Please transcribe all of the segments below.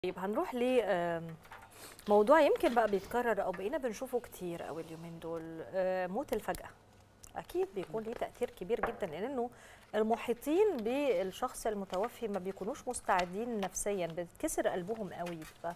طيب هنروح ل موضوع يمكن بقى بيتكرر او بقينا بنشوفه كتير قوي اليومين دول آه، موت الفجأة اكيد بيكون ليه تأثير كبير جدا لانه المحيطين بالشخص المتوفي ما بيكونوش مستعدين نفسيا بتكسر قلبهم قوي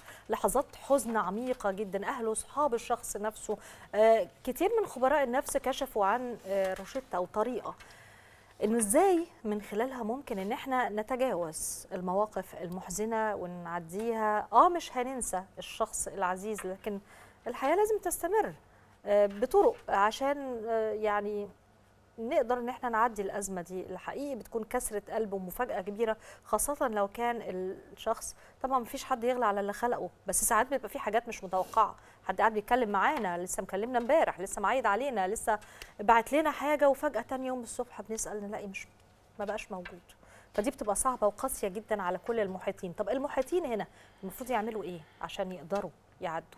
لحظات حزن عميقة جدا اهله اصحاب الشخص نفسه آه، كتير من خبراء النفس كشفوا عن آه، روشتة او طريقة انه ازاي من خلالها ممكن ان احنا نتجاوز المواقف المحزنه ونعديها اه مش هننسى الشخص العزيز لكن الحياه لازم تستمر آه، بطرق عشان آه، يعني نقدر ان احنا نعدي الازمه دي الحقيقي بتكون كسره قلب ومفاجاه كبيره خاصه لو كان الشخص طبعا مفيش حد يغلى على اللي خلقه بس ساعات بيبقى في حاجات مش متوقعه حد قاعد بيتكلم معانا لسه مكلمنا امبارح لسه معايد علينا لسه بعت لنا حاجه وفجاه تاني يوم الصبح بنسال نلاقي مش ما بقاش موجود فدي بتبقى صعبه وقاسيه جدا على كل المحيطين طب المحيطين هنا المفروض يعملوا ايه عشان يقدروا يعدوا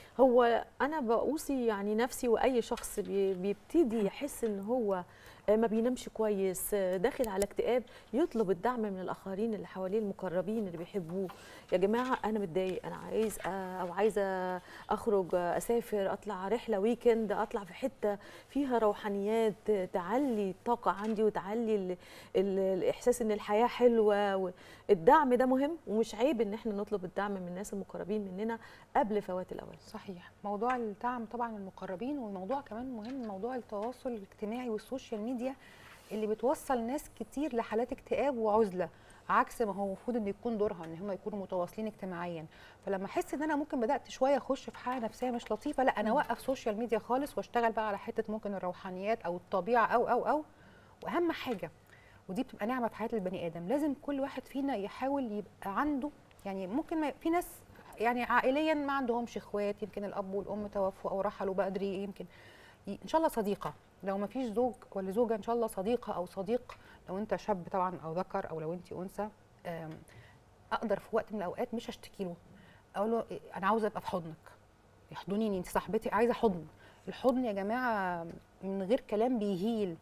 هو انا بقوصي يعني نفسي واي شخص بي- بيبتدي يحس ان هو ما بينامش كويس داخل على اكتئاب يطلب الدعم من الاخرين اللي حواليه المقربين اللي بيحبوه يا جماعه انا متضايق انا عايز أ- او عايزه اخرج اسافر اطلع رحله ويكند اطلع في حته فيها روحانيات تعلي الطاقه عندي وتعلي ال ال الاحساس ان الحياه حلوه الدعم ده مهم ومش عيب ان احنا نطلب الدعم من الناس المقربين مننا قبل فوات الاوان صحيح موضوع الدعم طبعا من المقربين والموضوع كمان مهم موضوع التواصل الاجتماعي والسوشيال ميديا اللي بتوصل ناس كتير لحالات اكتئاب وعزله عكس ما هو المفروض ان يكون دورها ان هم يكونوا متواصلين اجتماعيا فلما احس ان انا ممكن بدات شويه اخش في حاله نفسيه مش لطيفه لا انا اوقف سوشيال ميديا خالص واشتغل بقى على حته ممكن الروحانيات او الطبيعه او او او واهم حاجه ودي بتبقى نعمه في حياه البني ادم لازم كل واحد فينا يحاول يبقى عنده يعني ممكن ما في ناس يعني عائليا ما عندهمش اخوات يمكن الاب والام توفوا او رحلوا بدري يمكن ي- ان شاء الله صديقه لو ما فيش زوج ولا زوجه ان شاء الله صديقه او صديق لو انت شاب طبعا او ذكر او لو انت انثى آم، اقدر في وقت من الاوقات مش اشتكي له اقول له إيه، انا عاوزه ابقى في حضنك يحضنيني انت صاحبتي عايزه حضن الحضن يا جماعه من غير كلام بيهيل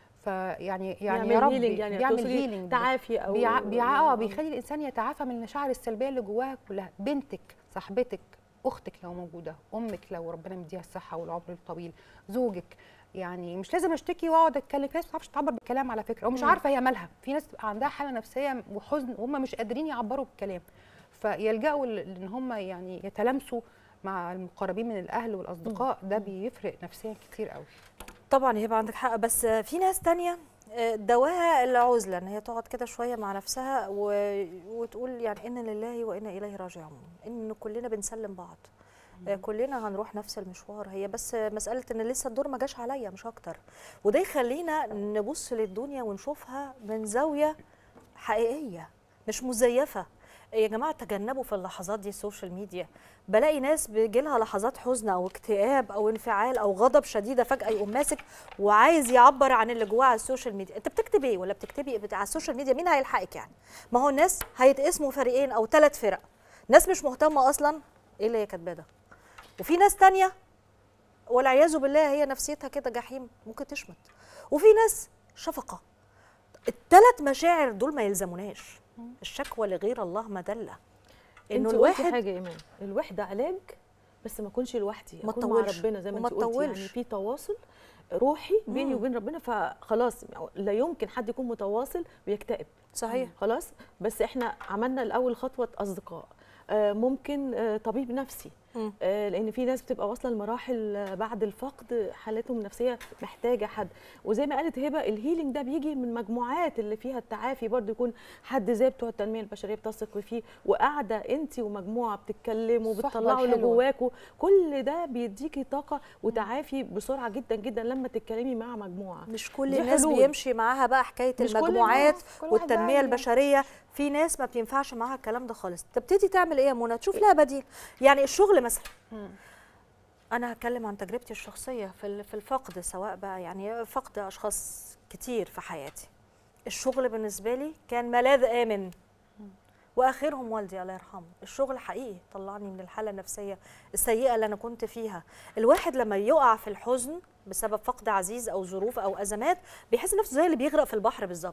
فيعني يعني يا رب هيلينج يعني بيعمل تقصدي هيلينج تعافي او بيع... بيع... اه بيخلي الانسان يتعافى من المشاعر السلبيه اللي جواها كلها بنتك صاحبتك اختك لو موجوده امك لو ربنا مديها الصحه والعمر الطويل زوجك يعني مش لازم اشتكي واقعد اتكلم في ناس ما بتعرفش تعبر بالكلام على فكره ومش مم. عارفه هي مالها في ناس بتبقى عندها حاله نفسيه وحزن وهم مش قادرين يعبروا بالكلام فيلجأوا ل- لان هم يعني يتلامسوا مع المقربين من الاهل والاصدقاء ده بيفرق نفسيا كتير قوي طبعا هيبقى عندك حق بس في ناس تانية آه، دواها العزلة ان هي تقعد كده شوية مع نفسها و... وتقول يعني إنا لله وإنا إليه راجعون إن كلنا بنسلم بعض آه، كلنا هنروح نفس المشوار هي بس مسألة إن لسه الدور ما جاش عليا مش أكتر وده يخلينا نبص للدنيا ونشوفها من زاوية حقيقية مش مزيفة يا جماعة تجنبوا في اللحظات دي السوشيال ميديا بلاقي ناس بيجي لها لحظات حزن او اكتئاب او انفعال او غضب شديده فجاه يقوم ماسك وعايز يعبر عن اللي جواه على السوشيال ميديا انت بتكتب ايه ولا بتكتبي إيه على السوشيال ميديا مين هيلحقك يعني ما هو الناس هيتقسموا فريقين او ثلاث فرق ناس مش مهتمه اصلا ايه اللي هي كاتباه ده وفي ناس تانية والعياذ بالله هي نفسيتها كده جحيم ممكن تشمت وفي ناس شفقه الثلاث مشاعر دول ما يلزموناش الشكوى لغير الله مدله انه الواحد حاجه يا ايمان الوحده علاج بس ما اكونش لوحدي ما اكون مع تطولش ربنا زي ما وما انت قلتي يعني تطولش. في تواصل روحي بيني مم. وبين ربنا فخلاص لا يمكن حد يكون متواصل ويكتئب صحيح خلاص بس احنا عملنا الاول خطوه اصدقاء آه، ممكن آه، طبيب نفسي مم. آه، لان في ناس بتبقى واصله لمراحل آه، بعد الفقد حالتهم النفسيه محتاجه حد وزي ما قالت هبه الهيلينج ده بيجي من مجموعات اللي فيها التعافي برضه يكون حد زي بتوع التنميه البشريه بتثق فيه وقاعده انت ومجموعه بتتكلموا الصحبة بتطلعوا اللي الحلوة. جواكوا كل ده بيديكي طاقه وتعافي بسرعه جدا جدا لما تتكلمي مع مجموعه مش كل دي الناس حلول. بيمشي معاها بقى حكايه مش كل المجموعات الناس، كل واحد والتنميه بقى يعني. البشريه في ناس ما بينفعش معاها الكلام ده خالص تبتدي تعمل ايه يا منى تشوف لها بديل يعني الشغل مثلا انا هتكلم عن تجربتي الشخصيه في ال- في الفقد سواء بقى يعني فقد اشخاص كتير في حياتي الشغل بالنسبه لي كان ملاذ امن واخرهم والدي الله يرحمه الشغل حقيقي طلعني من الحاله النفسيه السيئه اللي انا كنت فيها الواحد لما يقع في الحزن بسبب فقد عزيز او ظروف او ازمات بيحس نفسه زي اللي بيغرق في البحر بالظبط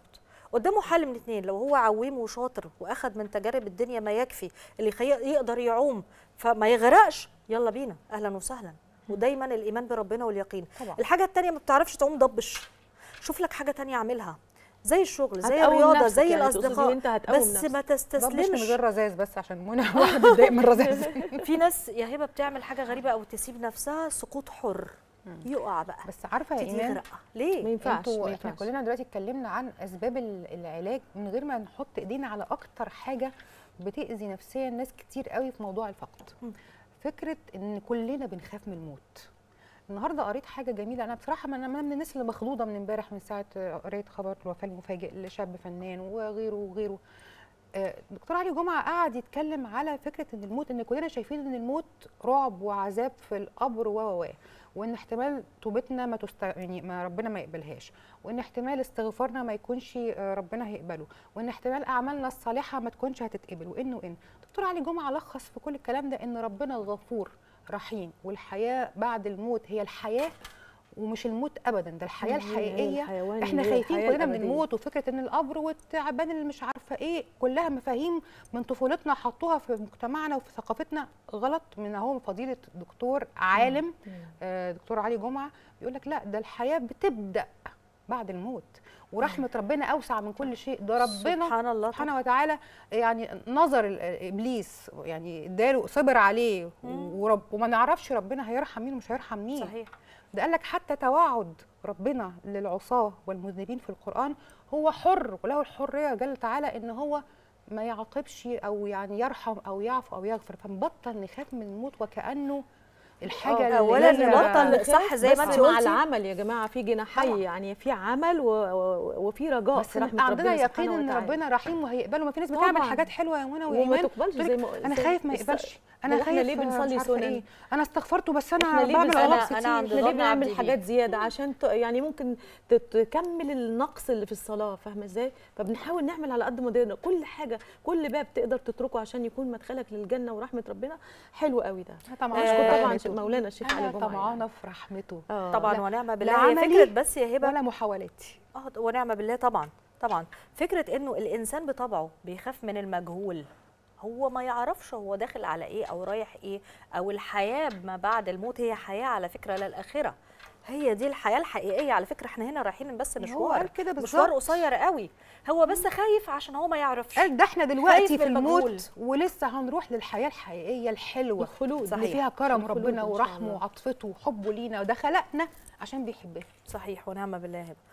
قدامه حل من اتنين لو هو عويم وشاطر واخد من تجارب الدنيا ما يكفي اللي يخي- يقدر يعوم فما يغرقش يلا بينا اهلا وسهلا ودايما الايمان بربنا واليقين طبعا. الحاجه التانية ما بتعرفش تعوم ضبش شوف لك حاجه تانية اعملها زي الشغل زي هتقوم الرياضه نفسك زي يعني تقصدي الاصدقاء انت هتقوم بس ما نفسك. ضبش من تستسلمش غير رذاذ بس عشان منى واحد متضايق من الرذاذ في ناس يا هبه بتعمل حاجه غريبه او تسيب نفسها سقوط حر يقع بقى بس عارفه يا تيجي ايمان يغرق ليه ما ينفعش انتوا ما احنا ينفعش كلنا دلوقتي اتكلمنا عن اسباب ال- العلاج من غير ما نحط ايدينا على اكتر حاجه بتاذي نفسيا ناس كتير قوي في موضوع الفقد مم. فكره ان كلنا بنخاف من الموت النهارده قريت حاجه جميله انا بصراحه ما انا أنا من الناس اللي مخضوضه من امبارح من ساعه قريت خبر الوفاه المفاجئ لشاب فنان وغيره وغيره آه، دكتور علي جمعه قعد يتكلم على فكره ان الموت ان كلنا شايفين ان الموت رعب وعذاب في القبر و و و وان احتمال توبتنا ما تست... يعني ما ربنا ما يقبلهاش وان احتمال استغفارنا ما يكونش آه، ربنا هيقبله وان احتمال اعمالنا الصالحه ما تكونش هتتقبل وانه وان دكتور علي جمعه لخص في كل الكلام ده ان ربنا غفور رحيم والحياه بعد الموت هي الحياه ومش الموت ابدا ده الحياه هي- هي الحقيقيه الحيوان احنا اللي هي خايفين الحياة كلنا من الأبدية. الموت وفكره ان القبر والتعبان اللي مش عارفه ايه كلها مفاهيم من طفولتنا حطوها في مجتمعنا وفي ثقافتنا غلط من اهو فضيله دكتور عالم آه، دكتور علي جمعه بيقول لك لا ده الحياه بتبدا بعد الموت ورحمه ربنا اوسع من كل شيء ده ربنا سبحان الله سبحانه وتعالى يعني نظر ال- ابليس يعني اداله صبر عليه ورب وما نعرفش ربنا هيرحم مين ومش هيرحم مين صحيح ده قال لك حتى توعد ربنا للعصاة والمذنبين في القرآن هو حر وله الحرية جل تعالى إن هو ما يعاقبش أو يعني يرحم أو يعفو أو يغفر فنبطل نخاف من الموت وكأنه الحاجة اللي أولاً هي- نبطل صح زي ما بس انت مع قلتي العمل يا جماعه في طبعاً. جناحي يعني في عمل و... و... وفي رجاء بس في نبقى رحمه عندنا ربنا يقين سبحانه ان وتعالى. ربنا رحيم وهيقبله ما في ناس بتعمل طبعاً. حاجات حلوه يا منى وما وايمان تقبلش تقول زي لك ما انا زي- خايف ما است- يقبلش هو انا إحنا خايف ليه آه، مش بنصلي عارفة سنن؟ إيه. انا استغفرته بس انا احنا ليه بعمل بنصلي- غلط أنا- كتير أنا عند احنا ليه ظن بنعمل عبدي حاجات بيه. زياده عشان ت... يعني ممكن ت- تكمل النقص اللي في الصلاه فاهمه ازاي فبنحاول نعمل على قد ما نقدر كل حاجه كل باب تقدر تتركه عشان يكون مدخلك للجنه ورحمه ربنا حلو قوي ده طبعا نشكر آه، طبعا رحمته. مولانا الشيخ علي انا جمعه طمعانه في رحمته آه. طبعا لا. ونعم لا بالله هي عملي فكره بس يا هبه ولا محاولاتي اه ونعم بالله طبعا طبعا فكره انه الانسان بطبعه بيخاف من المجهول هو ما يعرفش هو داخل على ايه او رايح ايه او الحياه ما بعد الموت هي حياه على فكره للاخره هي دي الحياه الحقيقيه على فكره احنا هنا رايحين بس هو مشوار قال كده مشوار بالظبط. قصير قوي هو بس خايف عشان هو ما يعرفش قال ده احنا خايف دلوقتي من في المجهول. الموت ولسه هنروح للحياه الحقيقيه الحلوه الخلود اللي صحيح. فيها كرم الخلود ربنا إن شاء ورحمه الله. وعطفته وحبه لينا وده خلقنا عشان بيحبنا صحيح ونعم بالله هبه